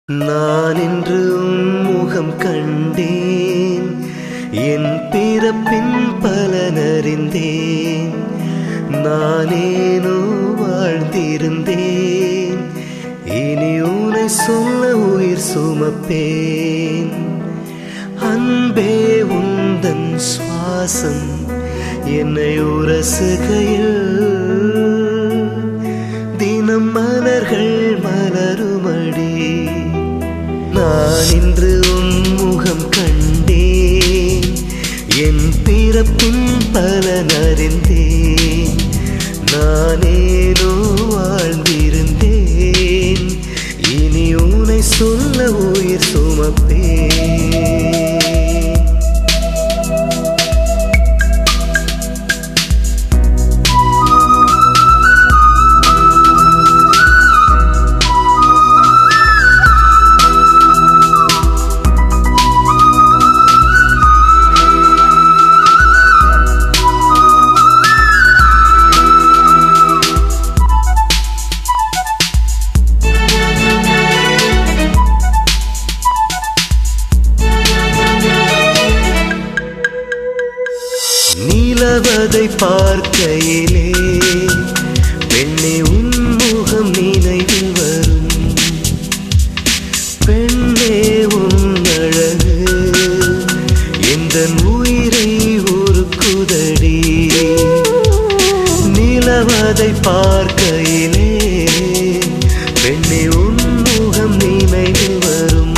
நான் இன்று உன் முகம் கண்டேன் என் பிறப்பின் பலனறிந்தேன் நானேனோ வாழ்ந்திருந்தேன் இனி உனை சொல்ல உயிர் சுமப்பேன் அன்பே உந்தன் சுவாசம் என்னை உரசுகையில் தினம் மலர்கள் மலருமடி நான் இன்று உன் முகம் கண்டேன் என் பிறப்பின் பலனறிந்தேன் நானேனோ வாழ்ந்திருந்தேன் இனி உனை சொல்ல உயிர் சுமப்பேன் நீலவதை பார்க்கையிலே பெண்ணே உன் முகம் நினைவில் வரும் பெண்ணே உன் அழகு எந்த உயிரை ஒரு குதடி நிலவதை பார்க்கையிலே பெண்ணே உன் முகம் நினைவில் வரும்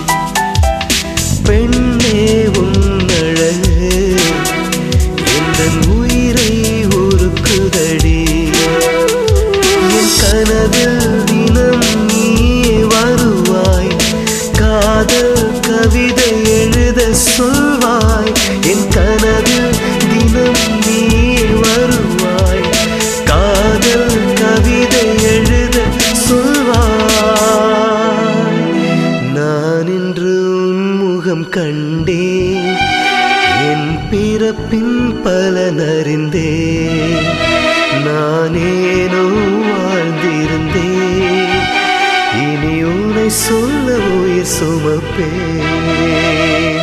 பெண்ணே உன் அழகு எந்தன் உயிரை ஒரு குதடி என் கனவில் தினம் நீ வருவாய் காதல் கவிதை எழுத சொல்வாய் என் கனவில் தினம் நீ வருவாய் காதல் கவிதை எழுத சொல்வாய் நான் இன்று உன் முகம் கண்டேன் என் பிறப்பின் பலனறிந்தேன் நானேனோ வாழ்ந்திருந்தேன் இனி உன்னை சொல்ல உயிர் சுமப்பேன்